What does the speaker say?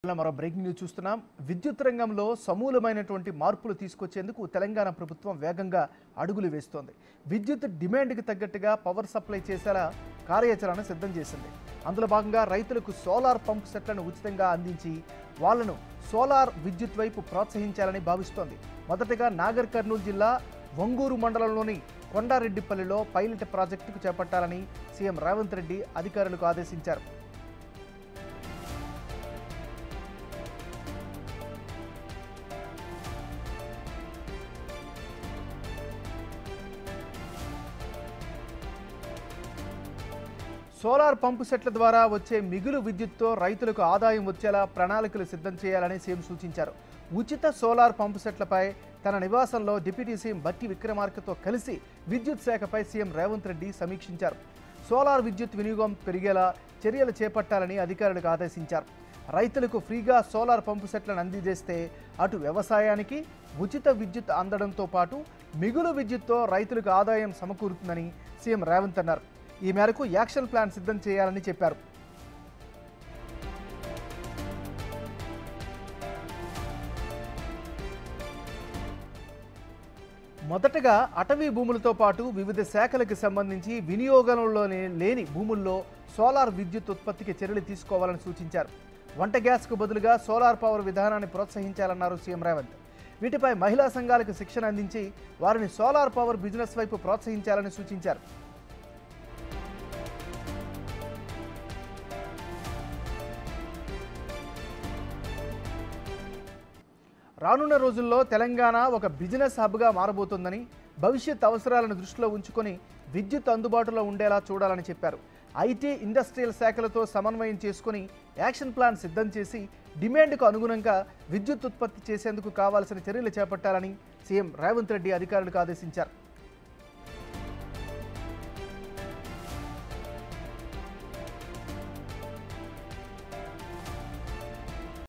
ఇలా మరో breaking news చూస్తున్నాం విద్యుత్ రంగంలో సమూలమైనటువంటి మార్పులు తీసుకొచ్చేందుకు తెలంగాణ ప్రభుత్వం వేగంగా అడుగులు వేస్తోంది విద్యుత్ డిమాండ్కి తగ్గట్టుగా పవర్ సప్లై చేసేలా కార్యాచరణ సిద్ధం చేసింది అందులో భాగంగా రైతులకు సోలార్ పంప్ సెట్లను ఉచితంగా అందించి వాళ్లను సోలార్ విద్యుత్ వైపు ప్రోత్సహించాలని భావిస్తోంది మొదటగా నాగర్ కర్నూలు జిల్లా వంగూరు మండలంలోని కొండారెడ్డిపల్లిలో పైలట్ ప్రాజెక్టుకు చేపట్టాలని సీఎం రేవంత్ రెడ్డి అధికారులకు ఆదేశించారు సోలార్ పంపు సెట్ల ద్వారా వచ్చే మిగులు విద్యుత్తో రైతులకు ఆదాయం వచ్చేలా ప్రణాళికలు సిద్ధం చేయాలని సీఎం సూచించారు ఉచిత సోలార్ పంపు సెట్లపై తన నివాసంలో డిప్యూటీ సీఎం బట్టి విక్రమార్కతో కలిసి విద్యుత్ శాఖపై సీఎం రేవంత్ రెడ్డి సమీక్షించారు సోలార్ విద్యుత్ వినియోగం పెరిగేలా చర్యలు చేపట్టాలని అధికారులకు ఆదేశించారు రైతులకు ఫ్రీగా సోలార్ పంపు సెట్లను అందజేస్తే అటు వ్యవసాయానికి ఉచిత విద్యుత్ అందడంతో పాటు మిగులు విద్యుత్తో రైతులకు ఆదాయం సమకూరుతుందని సీఎం రేవంత్ అన్నారు ఈ మేరకు యాక్షన్ ప్లాన్ సిద్ధం చేయాలని చెప్పారు మొదటగా అటవీ భూములతో పాటు వివిధ శాఖలకు సంబంధించి వినియోగంలో లేని భూముల్లో సోలార్ విద్యుత్ ఉత్పత్తికి చర్యలు తీసుకోవాలని సూచించారు వంట గ్యాస్కు బదులుగా సోలార్ పవర్ విధానాన్ని ప్రోత్సహించాలన్నారు సీఎం రేవంత్ వీటిపై మహిళా సంఘాలకు శిక్షణ అందించి వారిని సోలార్ పవర్ బిజినెస్ వైపు ప్రోత్సహించాలని సూచించారు రానున్న రోజుల్లో తెలంగాణ ఒక బిజినెస్ హబ్గా మారబోతోందని భవిష్యత్ అవసరాలను దృష్టిలో ఉంచుకొని విద్యుత్ అందుబాటులో ఉండేలా చూడాలని చెప్పారు ఐటీ ఇండస్ట్రియల్ శాఖలతో సమన్వయం చేసుకుని యాక్షన్ ప్లాన్ సిద్ధం చేసి డిమాండ్కు అనుగుణంగా విద్యుత్ ఉత్పత్తి చేసేందుకు కావాల్సిన చర్యలు చేపట్టాలని సీఎం రేవంత్ రెడ్డి అధికారులకు ఆదేశించారు